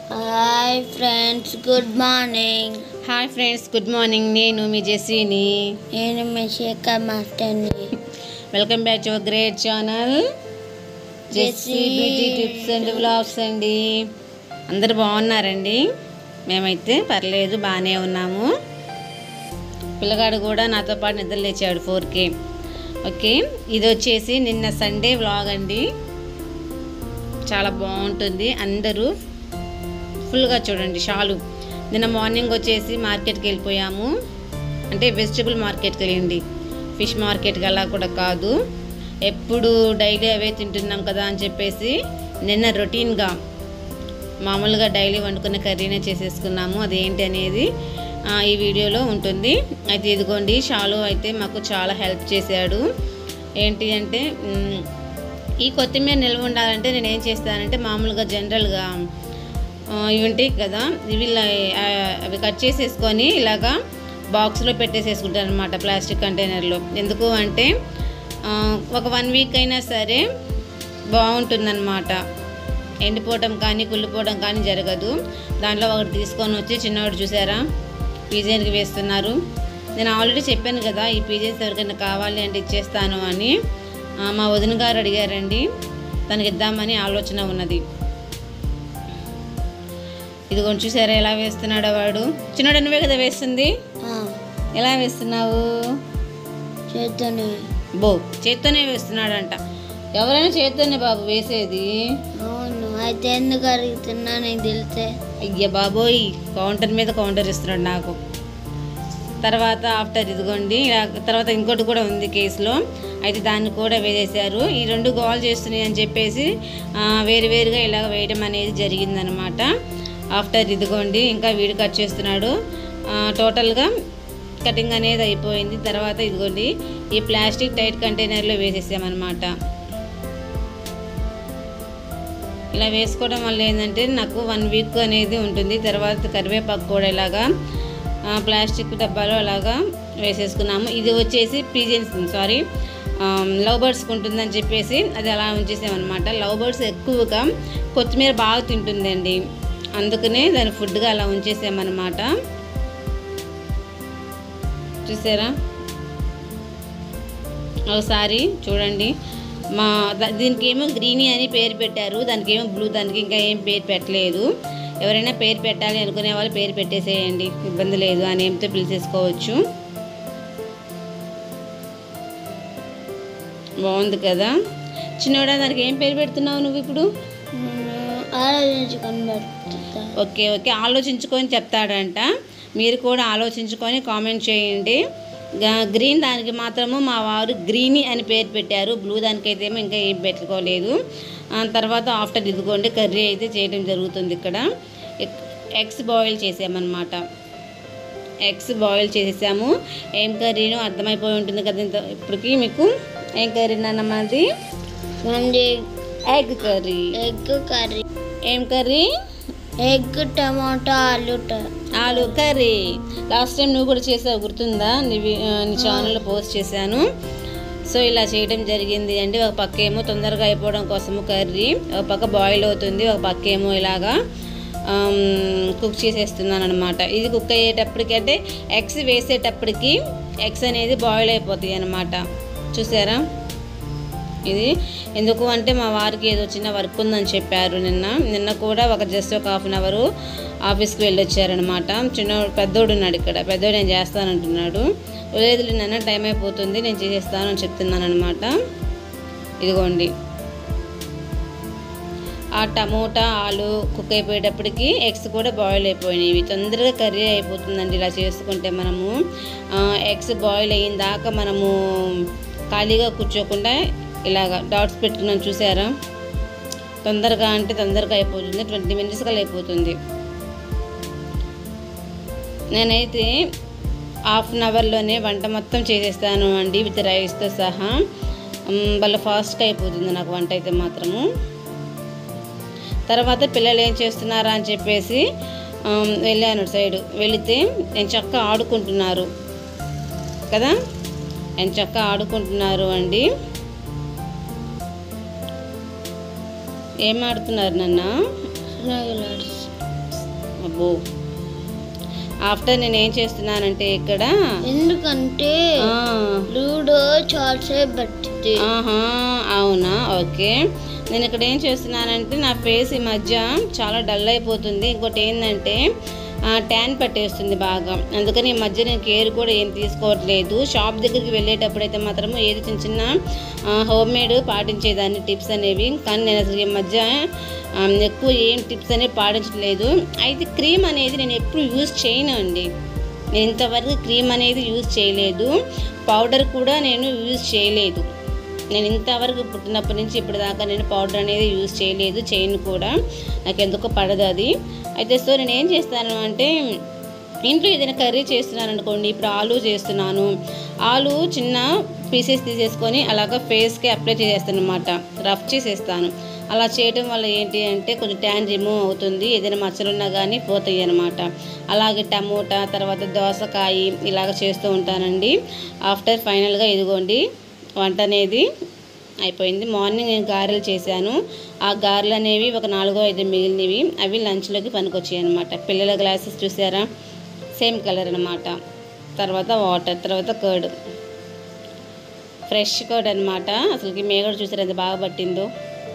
Hi friends good morning hi friends good morning నేను మీ జెస్సీని నేను మీ శేఖర్ మాస్టర్ని welcome back to our great channel Jessie Jessie. Beauty tips and blogs అండి అందరు బాగున్నారండి మేమైతే పర్లేదు బాగానే ఉన్నాము పిల్లగాడు కూడా నాతో పాటు నిద్ర లేచాడు ఫోర్కే ఓకే ఇది వచ్చేసి నిన్న సండే వ్లాగ్ అండి చాలా బాగుంటుంది అందరూ ఫుల్గా చూడండి షాలు నిన్న మార్నింగ్ వచ్చేసి మార్కెట్కి వెళ్ళిపోయాము అంటే వెజిటబుల్ మార్కెట్కి వెళ్ళింది ఫిష్ మార్కెట్కి అలా కూడా కాదు ఎప్పుడు డైలీ అవే తింటున్నాం కదా అని చెప్పేసి నిన్న రొటీన్గా మామూలుగా డైలీ వండుకునే కర్రీనే చేసేసుకున్నాము అదేంటి అనేది ఆ, ఈ వీడియోలో ఉంటుంది అయితే ఇదిగోండి షాలు అయితే మాకు చాలా హెల్ప్ చేశాడు ఏంటి అంటే మ్, ఈ కొత్తిమీర నిల్వ ఉండాలంటే నేను ఏం చేస్తానంటే మామూలుగా జనరల్గా ఆ, ఇవి ఉంటాయి కదా ఇవి ఇలా, ఆ, అవి కట్ చేసేసుకొని ఇలాగా బాక్స్లో పెట్టేసేసుకుంటాను అనమాట ప్లాస్టిక్ కంటైనర్లో ఎందుకు అంటే ఆ, ఒక వన్ వీక్ అయినా సరే బాగుంటుందన్నమాట ఎండిపోవటం కానీ కుళ్ళిపోవడం కానీ జరగదు దాంట్లో ఒకటి తీసుకొని వచ్చి చిన్నవాడు చూసారా పీజన్కి వేస్తున్నారు నేను ఆల్రెడీ చెప్పాను కదా ఈ పీజన్స్ ఎవరికైనా కావాలి అంటే ఇచ్చేస్తాను అని ఆ, మా వదిన గారు అడిగారండి తనకి ఇద్దామని ఆలోచన ఉన్నది ఇదిగోండి చూసారా ఎలా వేస్తున్నాడో వాడు చిన్నోడు నువ్వే కదా వేస్తుంది ఎలా వేస్తున్నావు చేతనే బో చేత్తోనే వేస్తున్నాడంట ఎవరైనా చేత్తోనే బాబు వేసేది అవును అయితే ఎందుకు అడుగుతున్నా నీకు తెలిసే అయ్య బాబోయ్ కౌంటర్ మీద కౌంటర్ ఇస్తున్నాడు నాకు తర్వాత ఆఫ్టర్ ఇదిగోండి ఇలా- తర్వాత ఇంకోటి కూడా ఉంది కేసులో అయితే దాన్ని కూడా వేసేశారు ఈ రెండు గోల్ చేస్తున్నాయి అని చెప్పేసి ఆ, వేరు వేరుగా ఇలా వేయడం అనేది జరిగిందనమాట ఆఫ్టర్ ఇదిగోండి ఇంకా వీడు కట్ చేస్తున్నాడు ఆ, టోటల్గా కటింగ్ అనేది అయిపోయింది తర్వాత ఇదిగోండి ఈ ప్లాస్టిక్ టైట్ కంటైనర్లో వేసేసామన్నమాట ఇలా వేసుకోవడం వల్ల ఏంటంటే నాకు వన్ వీక్ అనేది ఉంటుంది తర్వాత కరివేపాకు కూడా ఇలాగా ఆ, ప్లాస్టిక్ డబ్బాలో అలాగా వేసేసుకున్నాము ఇది వచ్చేసి పీజన్స్ సారీ లవ్ బర్డ్స్కి ఉంటుందని చెప్పేసి అది అలా ఉంచేసామన్నమాట లవ్ బర్డ్స్ ఎక్కువగా కొత్తిమీర బాగా తింటుందండి అందుకనే దాని ఫుడ్గా అలా ఉంచేసామన్నమాట చూసారా ఒకసారి చూడండి మా ద- దీనికి ఏమో గ్రీనీ అని పేరు పెట్టారు దానికి ఏమో బ్లూ దానికి ఇంకా ఏం పేరు పెట్టలేదు ఎవరైనా పేరు పెట్టాలి అనుకునే వాళ్ళు పేరు పెట్టేసేయండి ఇబ్బంది లేదు ఆ నేమ్తో పిలిచేసుకోవచ్చు బాగుంది కదా చిన్నోడా దానికి ఏం పేరు పెడుతున్నావు నువ్వు ఇప్పుడు నేను ఆలోచించుకొని పెడుతుంటా ఓకే ఓకే ఆలోచించుకొని చెప్తాడంట మీరు కూడా ఆలోచించుకొని కామెంట్ చేయండి గా- గ్రీన్ దానికి మాత్రము మా వారు గ్రీనీ అని పేరు పెట్టారు బ్లూ దానికైతే ఏమో ఇంకా ఏం పెట్టుకోలేదు ఆ తర్వాత ఆఫ్టర్ ఇదిగోండి కర్రీ అయితే చేయడం జరుగుతుంది ఇక్కడ ఎగ్- ఎగ్స్ బాయిల్ చేసామన్నమాట ఎగ్స్ బాయిల్ చేసేసాము ఏం కర్రీనో అర్థమైపోయి ఉంటుంది కదా ఇంత ఇప్పటికి మీకు ఏం కర్రీ అన్నమాది మంది ఎగ్ కర్రీ ఎగ్ కర్రీ ఏం కర్రీ ఎగ్ టమాటా ఆలు ట- ఆలు కర్రీ లాస్ట్ టైం నువ్వు కూడా చేసావు గుర్తుందా నీ వి- ఆ, నీ ఛానల్లో పోస్ట్ చేశాను సో ఇలా చేయడం జరిగింది అండి ఒక పక్క ఏమో తొందరగా అయిపోవడం కోసము కర్రీ ఒక పక్క బాయిల్ అవుతుంది ఒక పక్క ఏమో ఇలాగా ఆమ్, కుక్ చేసేస్తున్నాను అనమాట ఇది కుక్ అయ్యేటప్పటికి అంటే ఎగ్స్ వేసేటప్పటికి ఎగ్స్ అనేది బాయిల్ అయిపోతాయి అనమాట చూసారా ఇది ఎందుకు అంటే మా వారికి ఏదో చిన్న వర్క్ ఉందని చెప్పారు నిన్న నిన్న కూడా ఒక జస్ట్ ఒక హాఫ్ అన్ అవర్ ఆఫీస్కి వెళ్ళి వచ్చారనమాట చిన్న పెద్దోడు ఉన్నాడు ఇక్కడ పెద్దోడు నేను చేస్తానంటున్నాడు లేదు నిన్న టైం అయిపోతుంది నేను చేసేస్తాను అని చెప్తున్నాను అనమాట ఇదిగోండి ఆ టమోటా ఆలు కుక్ అయిపోయేటప్పటికి ఎగ్స్ కూడా బాయిల్ అయిపోయినాయి తొందరగా కర్రీ అయిపోతుందండి ఇలా చేసుకుంటే మనము ఎగ్స్ బాయిల్ అయిన దాకా మనము ఖాళీగా కూర్చోకుండా ఇలాగ డాట్స్ పెట్టుకున్నాం చూసారా తొందరగా అంటే తొందరగా అయిపోతుంది ట్వంటీ మినిట్స్ కల్లా అయిపోతుంది నేనైతే హాఫ్ అన్ అవర్లోనే వంట మొత్తం చేసేస్తాను అండి విత్ రైస్తో సహా మ్, భలే ఫాస్ట్గా అయిపోతుంది నాకు వంట అయితే మాత్రము తర్వాత పిల్లలు ఏం చేస్తున్నారా అని చెప్పేసి ఆమ్, వెళ్ళాను సైడ్ వెళితే నేను చక్క ఆడుకుంటున్నారు కదా నేను చక్క ఆడుకుంటున్నారు అండి ఏం ఆడుతున్నారు నాన్న స్నేహితులు అబ్బో ఆఫ్టర్ నేను ఏం చేస్తున్నానంటే ఇక్కడ ఎందుకంటే ఆ, లూడో చాలాసేపు పట్టింది ఆహా అవునా ఓకే నేను ఇక్కడ ఏం చేస్తున్నానంటే నా ఫేస్ ఈ మధ్య చాలా డల్ అయిపోతుంది ఇంకోటి ఏంటంటే ట్యాన్ పట్టేస్తుంది బాగా అందుకని ఈ మధ్య నేను కేర్ కూడా ఏం తీసుకోవట్లేదు షాప్ దగ్గరికి వెళ్ళేటప్పుడు అయితే మాత్రము ఏది చిన్న చిన్న హోమ్ మేడ్ పాటించేదాన్ని టిప్స్ అనేవి కానీ నేను అసలు ఈ మధ్య ఆ, ఎక్కువ ఏం టిప్స్ అనేవి పాటించట్లేదు అయితే క్రీమ్ అనేది నేను ఎప్పుడు యూజ్ చేయను అండి నేను ఇంతవరకు క్రీమ్ అనేది యూజ్ చేయలేదు పౌడర్ కూడా నేను యూజ్ చేయలేదు నేను ఇంతవరకు పుట్టినప్పటి నుంచి ఇప్పుడు దాకా నేను పౌడర్ అనేది యూజ్ చేయలేదు చేయను కూడా నాకు ఎందుకో పడదు అది అయితే సో నేను ఏం చేస్తాను అంటే ఇంట్లో ఏదైనా కర్రీ చేస్తున్నాను అనుకోండి ఇప్పుడు ఆలు చేస్తున్నాను ఆలు చిన్న పీసెస్ తీసేసుకొని అలాగ ఫేస్కి అప్లై చేసేస్తాను అనమాట రఫ్ చేసేస్తాను అలా చేయడం వల్ల ఏంటి అంటే కొంచెం ట్యాన్ రిమూవ్ అవుతుంది ఏదైనా మచ్చలు ఉన్నా కానీ పోతాయి అనమాట అలాగే టమోటా తర్వాత దోసకాయ ఇలాగ చేస్తూ ఉంటానండి ఆఫ్టర్ ఫైనల్గా ఇదిగోండి వంట అనేది అయిపోయింది మార్నింగ్ నేను గారెలు చేశాను ఆ గారెలు అనేవి ఒక నాలుగో ఐదు మిగిలినవి అవి లంచ్లోకి పనికొచ్చాయి అనమాట పిల్లల గ్లాసెస్ చూసారా సేమ్ కలర్ అనమాట తర్వాత వాటర్ తర్వాత కర్డ్ ఫ్రెష్ కర్డ్ అనమాట అసలుకి మేగడ చూసారు ఎంత బాగా పట్టిందో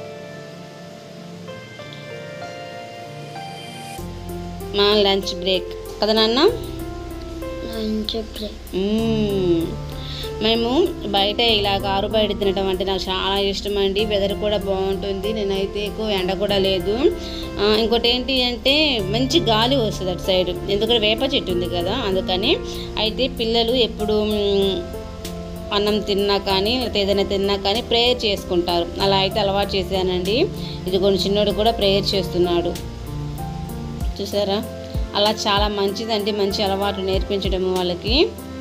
మా లంచ్ బ్రేక్ కదా నాన్న లంచ్ బ్రేక్ మ్మ్. మేము బయట ఇలా కారు బయట తినడం అంటే నాకు చాలా ఇష్టం అండి వెదర్ కూడా బాగుంటుంది నేనైతే ఎక్కువ ఎండ కూడా లేదు ఆ, ఇంకోటి ఏంటి అంటే మంచి గాలి వస్తుంది అటు సైడ్ ఎందుకంటే వేప చెట్టు ఉంది కదా అందుకని అయితే పిల్లలు ఎప్పుడు మ్, అన్నం తిన్నా కానీ లేకపోతే ఏదైనా తిన్నా కానీ ప్రేయర్ చేసుకుంటారు అలా అయితే అలవాటు చేశానండి ఇది కొన్ని చిన్నోడు కూడా ప్రేయర్ చేస్తున్నాడు చూసారా అలా చాలా మంచిదండి మంచి అలవాటు నేర్పించడం వాళ్ళకి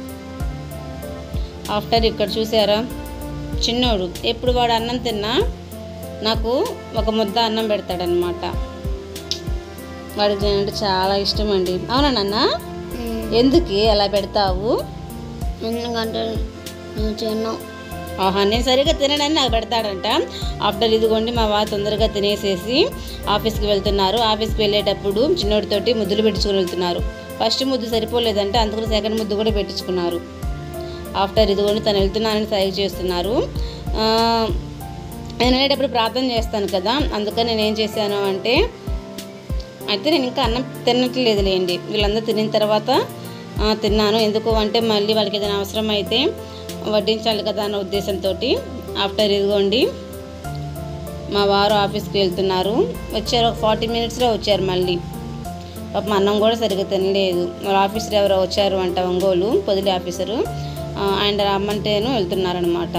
ఆఫ్టర్ ఇక్కడ చూసారా చిన్నోడు ఎప్పుడు వాడు అన్నం తిన్నా నాకు ఒక ముద్ద అన్నం పెడతాడనమాట వాడికి నేనంటే చాలా ఇష్టం అండి అవునా నాన్న ఎందుకు అలా పెడతావు ఎందుకంటే నువ్వు తిన్నావు ఆహా నేను సరిగ్గా తినడని నాకు పెడతాడంట ఆఫ్టర్ ఇదిగోండి మా వారు తొందరగా తినేసేసి ఆఫీస్కి వెళ్తున్నారు ఆఫీస్కి వెళ్ళేటప్పుడు చిన్నోడితోటి ముద్దులు పెట్టించుకుని వెళ్తున్నారు ఫస్ట్ ముద్దు సరిపోలేదంటే అందుకని సెకండ్ ముద్దు కూడా పెట్టించుకున్నారు ఆఫ్టర్ ఇదిగోండి తను వెళ్తున్నానని సైగ చేస్తున్నారు ఆ, నేను వెళ్ళేటప్పుడు ప్రార్థన చేస్తాను కదా అందుకని నేను ఏం చేశాను అంటే అయితే నేను ఇంకా అన్నం తినట్లేదు లేండి వీళ్ళందరూ తినిన తర్వాత ఆ, తిన్నాను ఎందుకు అంటే మళ్ళీ వాళ్ళకి ఏదైనా అవసరం అయితే వడ్డించాలి కదా అన్న ఉద్దేశంతో ఆఫ్టర్ ఇదిగోండి మా వారు ఆఫీస్కి వెళ్తున్నారు వచ్చారు ఒక ఫార్టీ మినిట్స్లో వచ్చారు మళ్ళీ పాపం అన్నం కూడా సరిగ్గా తినలేదు వాళ్ళ ఆఫీసర్ ఎవరో వచ్చారు అంట ఒంగోలు పొదిలి ఆఫీసరు ఆ, ఆయన రమ్మంటేను వెళ్తున్నారనమాట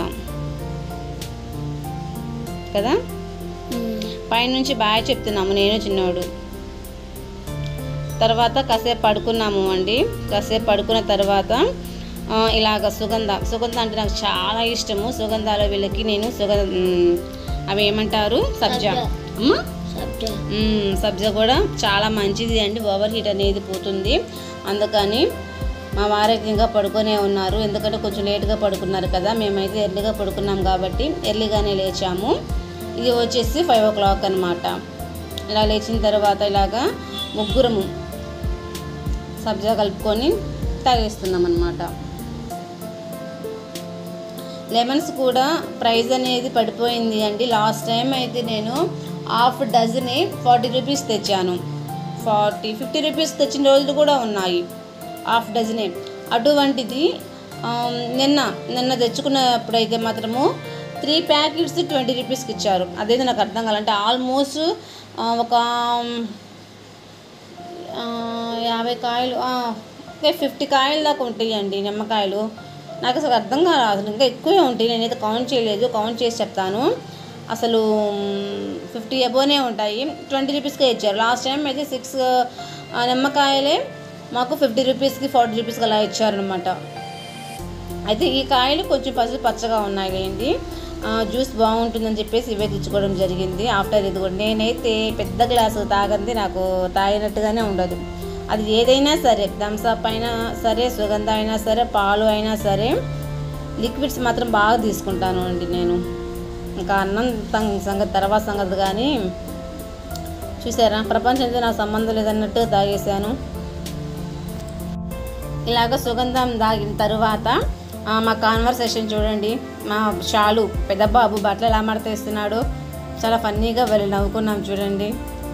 కదా పైనుంచి బాగా చెప్తున్నాము నేను చిన్నోడు తర్వాత కాసేపు పడుకున్నాము అండి కాసేపు పడుకున్న తర్వాత ఆ, ఇలాగ సుగంధ సుగంధ అంటే నాకు చాలా ఇష్టము సుగంధాల వీళ్ళకి నేను సుగంధ మ్, అవి ఏమంటారు సబ్జా సబ్జా. అమ్మా సబ్జా మ్మ్, సబ్జా కూడా చాలా మంచిది అండి ఓవర్ హీట్ అనేది పోతుంది అందుకని మా వారికి ఇంకా పడుకొనే ఉన్నారు ఎందుకంటే కొంచెం లేట్గా పడుకున్నారు కదా మేమైతే ఎర్లీగా పడుకున్నాం కాబట్టి ఎర్లీగానే లేచాము ఇది వచ్చేసి ఫైవ్ ఓ క్లాక్ అనమాట ఇలా లేచిన తర్వాత ఇలాగా ముగ్గురము సబ్జా కలుపుకొని తాగేస్తున్నాం అనమాట లెమన్స్ కూడా ప్రైస్ అనేది పడిపోయింది అండి లాస్ట్ టైం అయితే నేను హాఫ్ డజని ఫార్టీ రూపీస్ తెచ్చాను ఫార్టీ ఫిఫ్టీ రూపీస్ తెచ్చిన రోజులు కూడా ఉన్నాయి హాఫ్ డజనే అటువంటిది ఆమ్, నిన్న నిన్న తెచ్చుకున్నప్పుడు అయితే మాత్రము త్రీ ప్యాకెట్స్ ట్వంటీ రూపీస్కి ఇచ్చారు అదైతే నాకు అర్థం కావాలంటే ఆల్మోస్ట్ ఒక ఆ, యాభై కాయలు ఓకే ఫిఫ్టీ కాయలు దాకా ఉంటాయండి నిమ్మకాయలు నాకు అసలు అర్థం కాదు అసలు ఇంకా ఎక్కువే ఉంటాయి నేనైతే కౌంట్ చేయలేదు కౌంట్ చేసి చెప్తాను అసలు ఫిఫ్టీ అబోనే ఉంటాయి ట్వంటీ రూపీస్కే ఇచ్చారు లాస్ట్ టైం అయితే సిక్స్ నిమ్మకాయలే మాకు ఫిఫ్టీ రూపీస్కి ఫార్టీ రూపీస్కి అలా ఇచ్చారనమాట అయితే ఈ కాయలు కొంచెం పసుపు పచ్చగా ఉన్నాయి లేండి ఆ, జ్యూస్ బాగుంటుందని చెప్పేసి ఇవే తెచ్చుకోవడం జరిగింది ఆఫ్టర్ ఇది కూడా నేనైతే పెద్ద గ్లాసు తాగంది నాకు తాగినట్టుగానే ఉండదు అది ఏదైనా సరే థమ్స్అప్ అయినా సరే సుగంధ అయినా సరే పాలు అయినా సరే లిక్విడ్స్ మాత్రం బాగా తీసుకుంటాను అండి నేను ఇంకా అన్నం తం- సంగతి తర్వాత సంగతి కానీ చూసారా ప్రపంచంతో నాకు సంబంధం లేదన్నట్టు తాగేశాను ఇలాగ సుగంధం దాగిన తరువాత ఆ, మా కాన్వర్సేషన్ చూడండి మా షాలు పెద్ద బాబు బట్టలు ఎలా మడతేస్తున్నాడు చాలా ఫన్నీగా వెళ్ళి నవ్వుకున్నాం చూడండి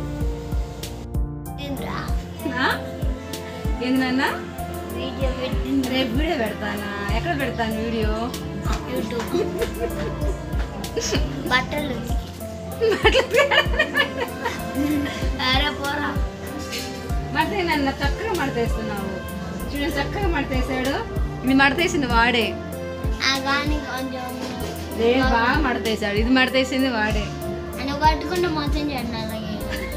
ఏంట్రా? ఏంది నాన్న వీడియో పెట్టింది రేపు వీడియో పెడతానా ఎక్కడ పెడతాను వీడియో యూట్యూబ్ బట్టలు అరే పోరా మడతే నన్ను చక్కగా మడతేస్తున్నావు చూడండి చక్కగా మడతేసాడు ఇది మడతేసింది వాడే ఆ గాని కొంచెం లేదు బాగా మడతేసాడు ఇది మడతేసింది వాడే అని పట్టుకుంటే మొత్తం చెండి అలాగే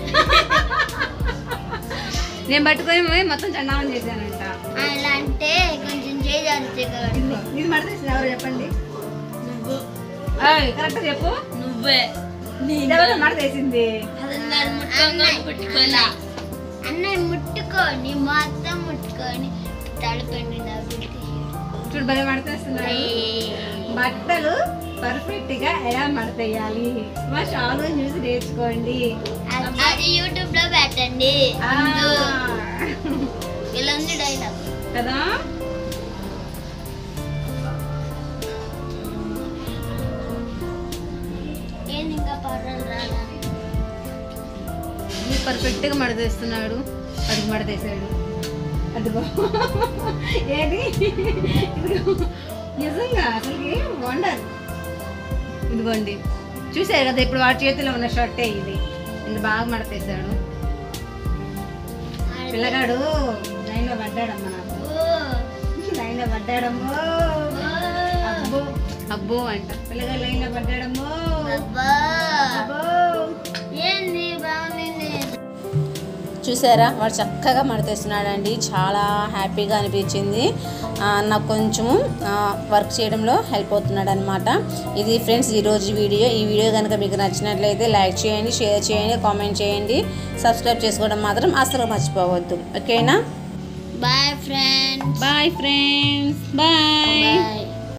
నేను పట్టుకొని మొత్తం చండామని చేశానంట ఆ, ఇలా అంటే కొంచెం చేయాలి ఇదిగో, ఇది మడతేసింది ఎవరు చెప్పండి నువ్వు కరెక్ట్ చెప్పు నువ్వే ఎవరు మడతేసింది ముట్టుకోలా అన్నయ్య ముట్టుకొని మొత్తం ముట్టుకొని తడపండి నా గుర్తు చూడు భలే మడతేస్తున్నాడు బట్టలు పర్ఫెక్ట్ గా ఎలా మడతేయాలి మా షాలు చూసి నేర్చుకోండి అది యూట్యూబ్ లో పెట్టండి ఆ, ఇలా ఉంది డైలాగ్ కదా ఏంది ఇంకా పర్వాలేదు రాదా పర్ఫెక్ట్ గా మడతేస్తున్నాడు అది మడతేసాడు అదిగో ఏది ఇదిగో నిజంగా అసలుకి వండర్ ఇదిగోండి చూసారు కదా ఇప్పుడు వాడి చేతిలో ఉన్న షర్టే ఇది ఇది బాగా మడతేసాడు పిల్లగాడు లైన్లో పడ్డాడమ్మా నాకు లైన్లో పడ్డాడమ్మో అబ్బో అబ్బో అంట పిల్లగాడు లైన్లో పడ్డాడమ్మో అబ్బా అబ్బో ఏంది బాగుంది చూసారా వాడు చక్కగా మడతేస్తున్నాడండి చాలా హ్యాపీగా అనిపించింది ఆ, నాకు కొంచెము ఆ, వర్క్ చేయడంలో హెల్ప్ అవుతున్నాడు అనమాట ఇది ఫ్రెండ్స్ ఈరోజు వీడియో ఈ వీడియో కనుక మీకు నచ్చినట్లయితే లైక్ చేయండి షేర్ చేయండి కామెంట్ చేయండి సబ్స్క్రైబ్ చేసుకోవడం మాత్రం అసలు మర్చిపోవద్దు ఓకేనా bye friends bye friends bye bye